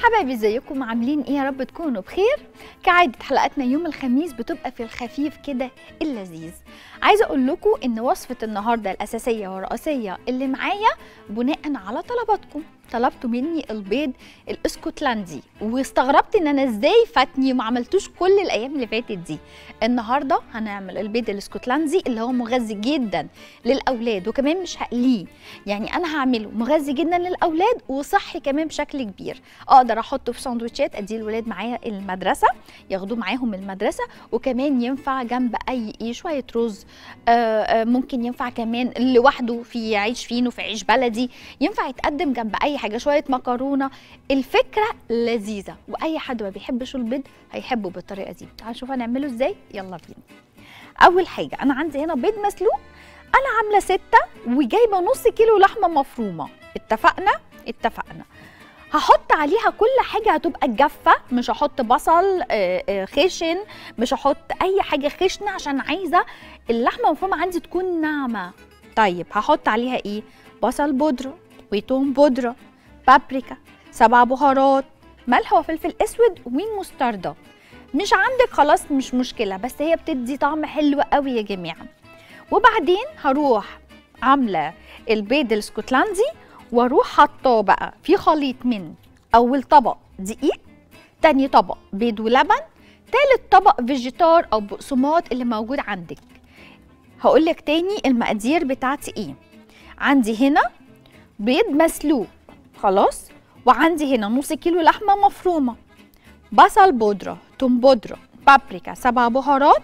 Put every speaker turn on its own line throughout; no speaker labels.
حبايبي ازيكم عاملين ايه يا رب تكونوا بخير كعادة حلقاتنا يوم الخميس بتبقى في الخفيف كده اللذيذ عايزه اقول لكم ان وصفه النهارده الاساسيه والرئيسيه اللي معايا بناء على طلباتكم طلبتوا مني البيض الاسكتلندي واستغربت ان انا ازاي فاتني وما عملتوش كل الايام اللي فاتت دي النهارده هنعمل البيض الاسكتلندي اللي هو مغذي جدا للاولاد وكمان مش هقليه يعني انا هعمله مغذي جدا للاولاد وصحي كمان بشكل كبير اقدر احطه في سندوتشات اديه الولاد معايا المدرسه ياخدوه معاهم المدرسه وكمان ينفع جنب اي ايه شويه رز آه، آه، ممكن ينفع كمان لوحده في عيش فينو في عيش بلدي ينفع يتقدم جنب اي حاجه شويه مكرونه الفكره لذيذه واي حد ما بيحبش البيض هيحبه بالطريقه دي تعالوا نشوف هنعمله ازاي يلا بينا اول حاجه انا عندي هنا بيض مسلوق انا عامله ستة وجايبه نص كيلو لحمه مفرومه اتفقنا اتفقنا هحط عليها كل حاجه هتبقى جافه مش هحط بصل آه، آه، خشن مش هحط اي حاجه خشنه عشان عايزه اللحمه المفرومه عندي تكون ناعمه طيب هحط عليها ايه بصل بودره وتوم بودره بابريكا سبع بهارات ملح وفلفل اسود ومستردة مش عندك خلاص مش مشكله بس هي بتدي طعم حلو قوي يا جماعه وبعدين هروح عامله البيض الاسكتلندي واروح حطاه بقى في خليط من اول طبق دقيق تاني طبق بيض ولبن تالت طبق فيجيتار او بقسماط اللي موجود عندك هقول لك تاني المقادير بتاعتي ايه عندي هنا بيض مسلوق خلاص وعندي هنا نص كيلو لحمه مفرومه بصل بودره توم بودره بابريكا سبع بهارات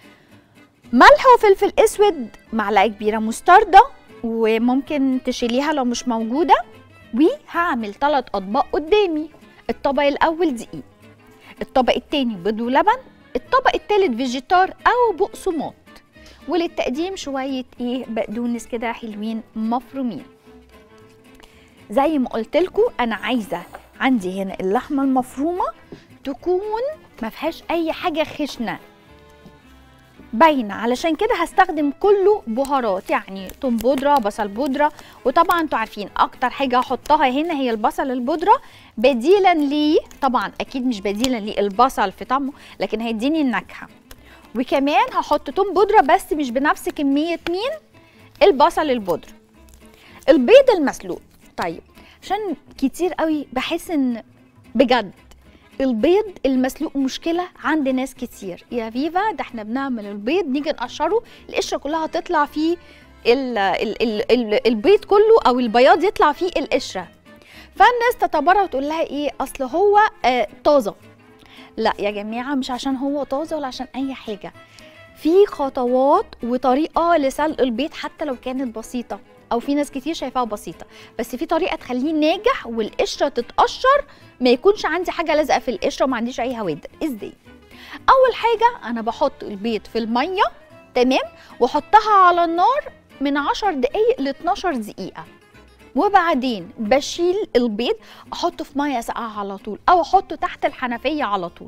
ملح وفلفل اسود معلقه كبيره مستردة وممكن تشيليها لو مش موجوده وهعمل ثلاث اطباق قدامي الطبق الاول دقيق الطبق التاني بيض ولبن الطبق التالت فيجيتار او بقسماط وللتقديم شويه ايه بقدونس كده حلوين مفرومين زي ما قلت لكم انا عايزه عندي هنا اللحمه المفرومه تكون ما فيهاش اي حاجه خشنه باينه علشان كده هستخدم كله بهارات يعني توم بودره بصل بودره وطبعا انتوا عارفين اكتر حاجه هحطها هنا هي البصل البودره بديلا ليه طبعا اكيد مش بديلا ليه البصل في طعمه لكن هيديني النكهه وكمان هحط توم بودره بس مش بنفس كميه مين البصل البودره البيض المسلوق طيب عشان كتير قوي بحس ان بجد البيض المسلوق مشكله عند ناس كتير يا فيفا ده احنا بنعمل البيض نيجي نقشره القشره كلها تطلع فيه ال ال ال ال البيض كله او البياض يطلع فيه القشره فالناس تتبرع وتقول لها ايه اصل هو آه طازه لا يا جماعه مش عشان هو طازه ولا عشان اي حاجه في خطوات وطريقه لسلق البيض حتى لو كانت بسيطه او في ناس كتير شايفاها بسيطه بس في طريقه تخليه ناجح والقشره تتقشر ما يكونش عندي حاجه لازقه في القشره وما عنديش اي هوادر ازاي اول حاجه انا بحط البيض في الميه تمام واحطها على النار من 10 دقايق ل 12 دقيقه وبعدين بشيل البيض احطه في ميه ساقعه على طول او احطه تحت الحنفيه على طول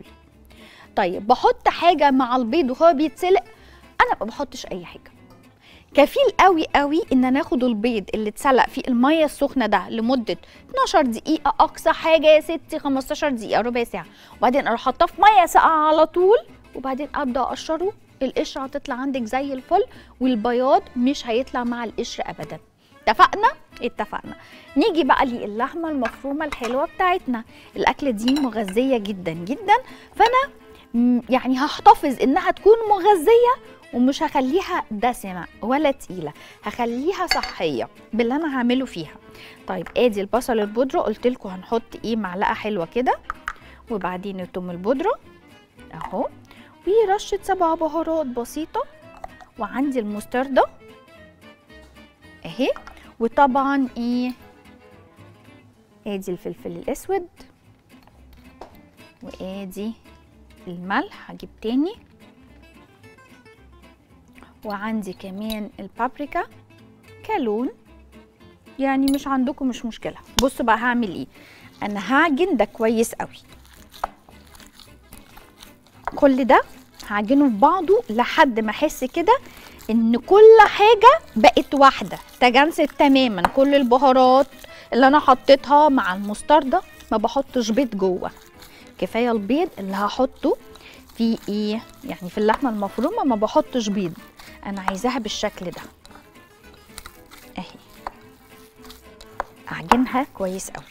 طيب بحط حاجه مع البيض وهو بيتسلق انا ما بحطش اي حاجه كفيل قوي قوي ان انا اخد البيض اللي اتسلق في الميه السخنه ده لمده 12 دقيقه اقصى حاجه يا ستي 15 دقيقه ربع ساعه وبعدين اروح حاطاه في ميه ساقعه على طول وبعدين ابدا اقشره القشره هتطلع عندك زي الفل والبياض مش هيطلع مع القشر ابدا اتفقنا اتفقنا نيجي بقى للحمه المفرومه الحلوه بتاعتنا الاكله دي مغذيه جدا جدا فانا م- يعني هحتفظ انها تكون مغذيه ومش هخليها دسمه ولا تقيله هخليها صحيه باللي انا هعمله فيها طيب ادي البصل البودره قلت لكم هنحط ايه معلقه حلوه كده وبعدين التوم البودره اهو ورشه سبع بهارات بسيطه وعندي المستردة اهي وطبعا ايه ادي الفلفل الاسود وادي الملح هجيب تاني وعندي كمان البابريكا كلون يعني مش عندكم مش مشكله بصوا بقى هعمل ايه انا هعجن ده كويس قوي كل ده هعجنه في بعضه لحد ما احس كده ان كل حاجه بقت واحده تجانست تماما كل البهارات اللي انا حطيتها مع المستردة ما بحطش بيض جوه كفايه البيض اللي هحطه في ايه يعني في اللحمه المفرومه ما بحطش بيض انا عايزاها بالشكل ده اهي اعجنها كويس قوي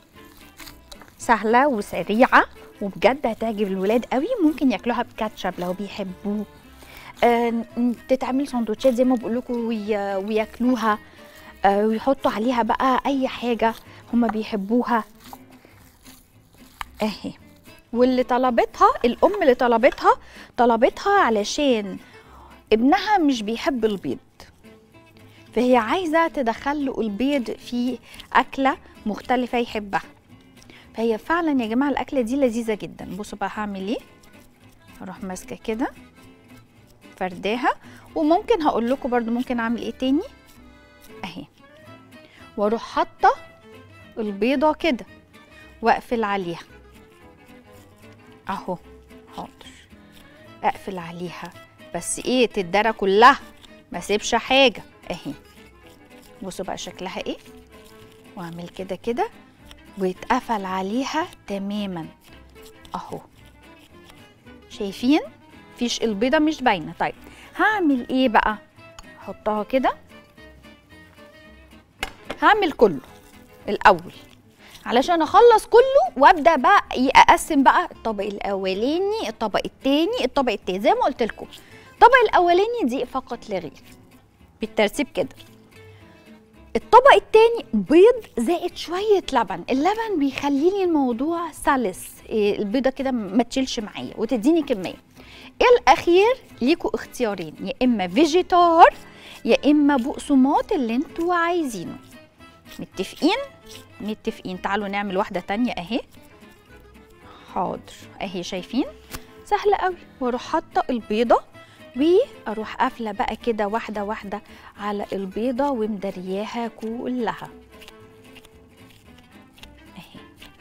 سهله وسريعه وبجد هتعجب الولاد قوي ممكن ياكلوها بكاتشب لو بيحبوه آه ن- تتعمل سندوتشات زي ما بقول لكم وي- وياكلوها آه ويحطوا عليها بقى اي حاجه هما بيحبوها اهي واللي طلبتها الام اللي طلبتها طلبتها علشان ابنها مش بيحب البيض فهي عايزه تدخل له البيض في اكله مختلفه يحبها فهي فعلا يا جماعه الاكله دي لذيذه جدا بصوا بقى هعمل ايه هروح ماسكه كده فرداها وممكن هقول لكم برضو ممكن اعمل ايه تاني اهي واروح حاطه البيضه كده واقفل عليها اهو حاضر اقفل عليها بس ايه تتدرى كلها ما سيبش حاجه اهي بصوا بقى شكلها ايه واعمل كده كده ويتقفل عليها تماما اهو شايفين فيش البيضه مش باينه طيب هعمل ايه بقى احطها كده هعمل كله الاول علشان اخلص كله وابدا بقى إيه اقسم بقى الطبق الاولاني الطبق التاني الطبق التاني زي ما قلت لكم الطبق الاولاني دي فقط لا غير بالترتيب كده الطبق التاني بيض زائد شوية لبن اللبن بيخلي لي الموضوع سلس إيه، البيضة كده ما تشيلش معايا وتديني كمية الأخير ليكوا اختيارين يا إما فيجيتار يا إما بقسماط اللي انتوا عايزينه متفقين متفقين تعالوا نعمل واحدة تانية اهي حاضر اهي شايفين سهلة قوي واروح حاطة البيضة واروح قافلة بقى كده واحدة واحدة على البيضة ومدرياها كلها اهي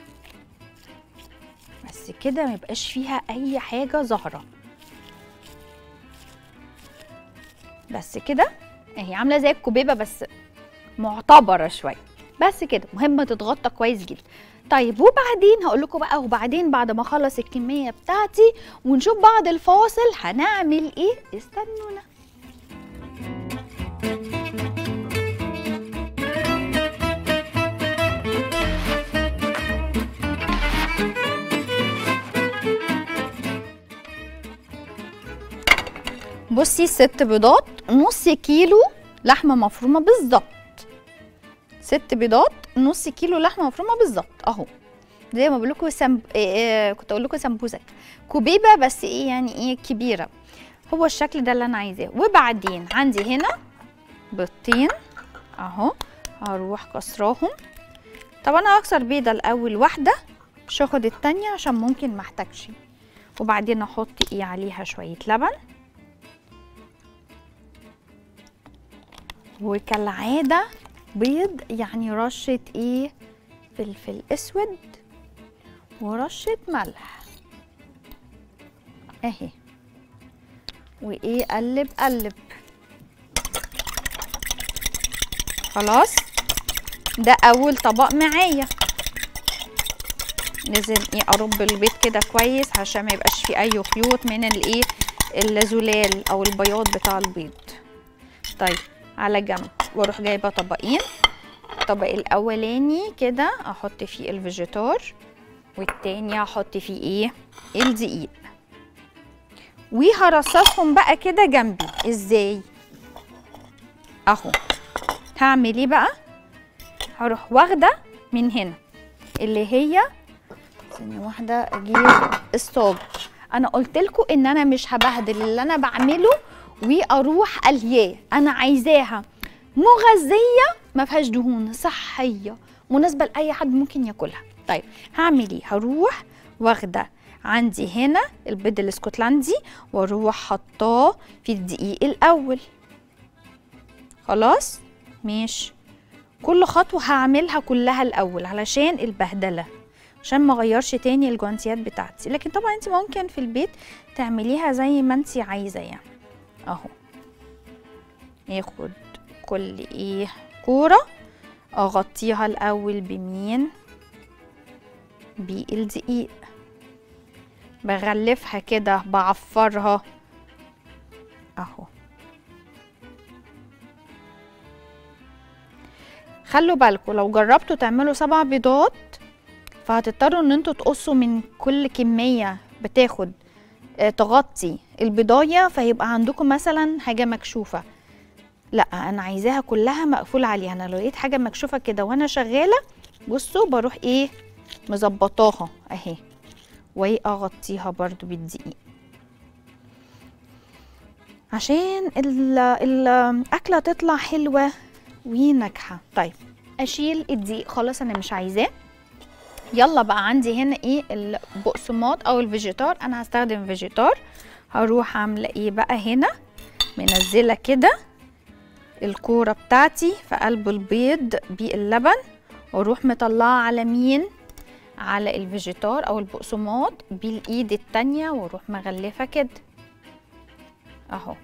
بس كده ما يبقاش فيها اي حاجة ظاهرة بس كده اهي عاملة زي الكوبيبة بس معتبرة شوية بس كده مهمة تتغطى كويس جدا طيب وبعدين هقول لكم بقى وبعدين بعد ما اخلص الكمية بتاعتي ونشوف بعد الفاصل هنعمل ايه استنونا بصي ست بيضات نص كيلو لحمة مفرومة بالظبط ست بيضات نص كيلو لحمه مفرومه بالظبط اهو زي ما بقول لكم سمب... إيه إيه كنت اقول لكم سمبوزك كوبيبه بس ايه يعني ايه كبيره هو الشكل ده اللي انا عايزاه وبعدين عندي هنا بيضتين اهو هروح كسراهم طب انا هكسر بيضه الاول واحده مش هاخد التانية عشان ممكن محتاجش وبعدين احط ايه عليها شويه لبن وكالعاده بيض يعني رشة ايه فلفل اسود ورشة ملح اهي وايه قلب قلب خلاص ده اول طبق معايا لازم ايه ارب البيض كده كويس عشان ما يبقاش فيه اي خيوط من الايه الزلال او البياض بتاع البيض طيب على جنب واروح جايبه طبقين الطبق الاولاني كده احط فيه الفيجيتار والتاني احط فيه ايه الدقيق وهرصصهم بقى كده جنبي ازاي اهو هعمل ايه بقى هروح واخده من هنا اللي هي ثانيه واحده اجيب الصاج انا قلت لكم ان انا مش هبهدل اللي انا بعمله واروح قلياه انا عايزاها مغذيه ما فيهاش دهون صحيه مناسبه لاي حد ممكن ياكلها طيب هعمل ايه هروح واخده عندي هنا البيض الاسكتلندي واروح حطاه في الدقيق الاول خلاص ماشي كل خطوه هعملها كلها الاول علشان البهدله عشان ما اغيرش تاني الجوانتيات بتاعتي لكن طبعا انت ممكن في البيت تعمليها زي ما انت عايزه يعني اهو ياخد كل ايه كوره اغطيها الاول بمين بالدقيق بغلفها كده بعفرها اهو خلوا بالكم لو جربتوا تعملوا سبع بيضات فهتضطروا ان انتوا تقصوا من كل كمية بتاخد آه، تغطي البضاية فيبقى عندكم مثلا حاجة مكشوفة لا انا عايزاها كلها مقفول عليها انا لو لقيت حاجة مكشوفة كده وانا شغالة بصوا بروح ايه مظبطاها اهي واغطيها برضو بالدقيق عشان ال- الاكله تطلع حلوه وناجحه طيب اشيل الدقيق خلاص انا مش عايزاه يلا بقى عندي هنا ايه البقسماط او الفيجيتار انا هستخدم فيجيتار هروح عامله ايه بقى هنا منزله كده الكوره بتاعتي في قلب البيض باللبن واروح مطلعه على مين على الفيجيتار او البقسماط بالايد التانية واروح مغلفه كده اهو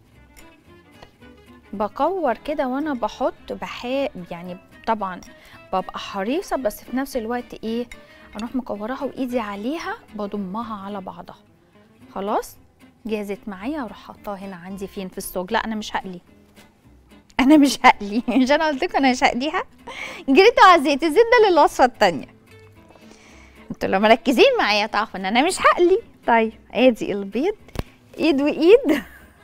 بكور كده وانا بحط بحا يعني طبعا ببقى حريصه بس في نفس الوقت ايه اروح مكوراها وايدي عليها بضمها على بعضها خلاص جازت معايا اروح حاطاها هنا عندي فين في الصاج لا انا مش هقلي انا مش هقلي مش انا قلت لكم انا مش هقليها جريتوا على الزيت الزيت ده للوصفه التانيه انتوا لو مركزين معايا تعرفوا ان انا مش هقلي طيب ادي البيض ايد وايد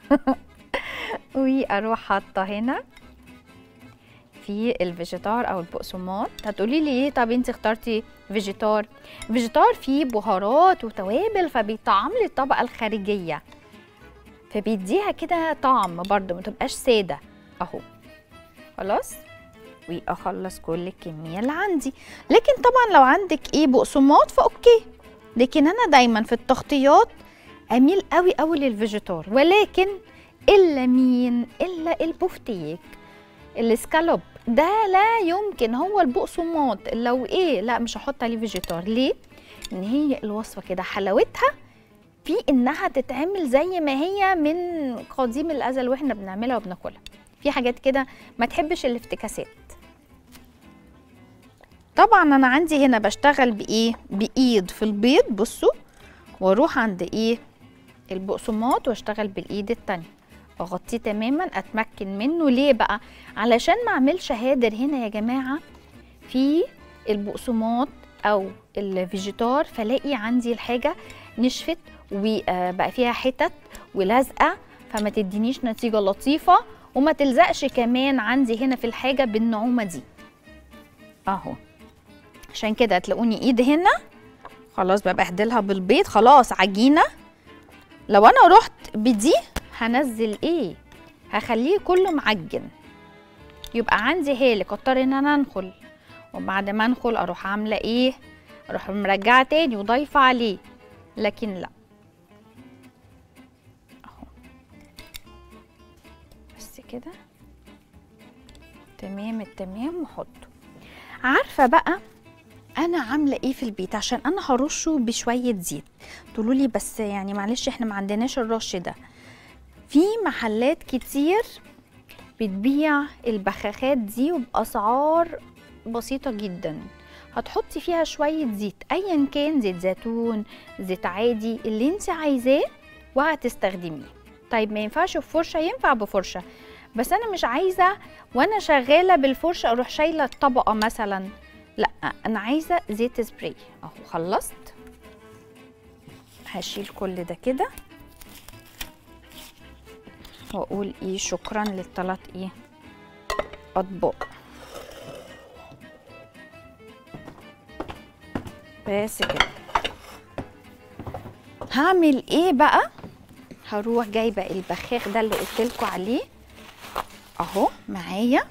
واروح حاطه هنا في الفيجيتار او البقسماط هتقولي لي ايه طب انت اخترتي فيجيتار فيجيتار فيه بهارات وتوابل فبيطعم لي الطبقه الخارجيه فبيديها كده طعم برضو ما تبقاش ساده اهو خلاص واخلص كل الكميه اللي عندي لكن طبعا لو عندك ايه بقسماط فاوكي لكن انا دايما في التغطيات اميل قوي قوي للفيجيتار ولكن الا مين الا البوفتيك السكالوب ده لا يمكن هو البقسماط لو ايه لا مش هحط عليه فيجيتار ليه ان هي الوصفه كده حلاوتها في انها تتعمل زي ما هي من قديم الازل واحنا بنعملها وبناكلها في حاجات كده ما تحبش الافتكاسات طبعا انا عندي هنا بشتغل بايه بايد في البيض بصوا واروح عند ايه البقسماط واشتغل بالايد التانية اغطيه تماما اتمكن منه ليه بقى علشان ما اعملش هادر هنا يا جماعه في البقسماط او الفيجيتار فلاقي عندي الحاجه نشفت وبقى فيها حتت ولازقه فما تدينيش نتيجه لطيفه وما تلزقش كمان عندي هنا في الحاجه بالنعومه دي اهو عشان كده هتلاقوني ايد هنا خلاص ببهدلها بالبيض خلاص عجينه لو انا رحت بدي هنزل ايه هخليه كله معجن يبقى عندي هالي كتر ان انا انخل وبعد ما انخل اروح عامله ايه اروح مرجعه تاني وضايفه عليه لكن لا اهو بس كده تمام التمام وحطه عارفه بقى انا عامله ايه في البيت عشان انا هرشه بشويه زيت تقولوا لي بس يعني معلش احنا ما عندناش الرش ده في محلات كتير بتبيع البخاخات دي وباسعار بسيطه جدا هتحطي فيها شويه زيت ايا كان زيت زيتون زيت عادي اللي انت عايزاه وهتستخدميه طيب ما ينفعش بفرشه ينفع بفرشه بس انا مش عايزه وانا شغاله بالفرشه اروح شايله الطبقه مثلا لا انا عايزه زيت سبراي اهو خلصت هشيل كل ده كده واقول ايه شكرا للثلاث ايه اطباق بس كده هعمل ايه بقى هروح جايبه البخاخ ده اللي قلتلكوا عليه اهو معايا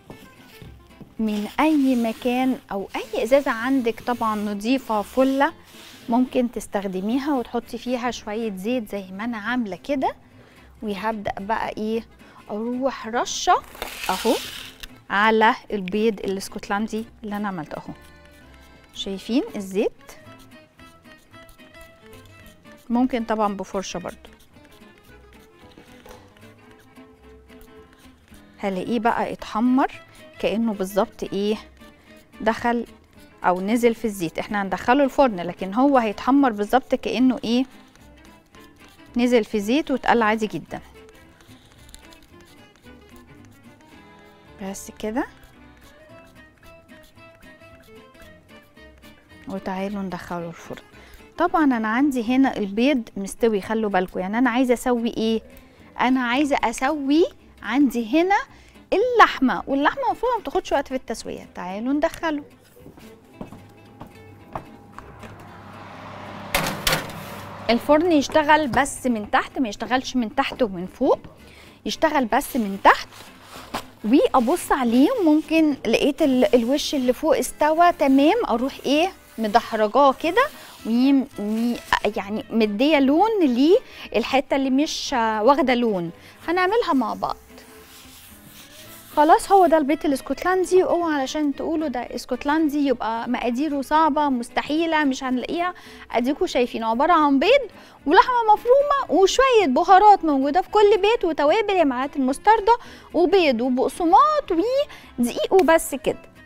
من اي مكان او اي ازازه عندك طبعا نظيفه فله ممكن تستخدميها وتحطي فيها شويه زيت زي ما انا عامله كده وهبدا بقى ايه اروح رشه اهو على البيض الاسكتلندي اللي انا عملته اهو شايفين الزيت ممكن طبعا بفرشه برضو هلاقيه بقى اتحمر كانه بالظبط ايه دخل او نزل في الزيت احنا هندخله الفرن لكن هو هيتحمر بالظبط كانه ايه نزل في زيت واتقل عادي جدا بس كده وتعالوا ندخله الفرن طبعا انا عندي هنا البيض مستوي خلوا بالكم يعني انا عايزه اسوي ايه انا عايزه اسوي عندي هنا اللحمه واللحمه المفروض ما بتاخدش وقت في التسويه تعالوا ندخله الفرن يشتغل بس من تحت ما يشتغلش من تحت ومن فوق يشتغل بس من تحت وابص عليه ممكن لقيت ال- الوش اللي فوق استوى تمام اروح ايه مدحرجاه كده وي- وي- يعني مديه لون للحته اللي مش آه، واخده لون هنعملها مع بعض خلاص هو ده البيت الاسكتلندي اوعى علشان تقولوا ده اسكتلندي يبقى مقاديره صعبه مستحيله مش هنلاقيها اديكوا شايفين عباره عن بيض ولحمه مفرومه وشويه بهارات موجوده في كل بيت وتوابل يا معلقه المستردة وبيض وبقسماط ودقيق وبس كده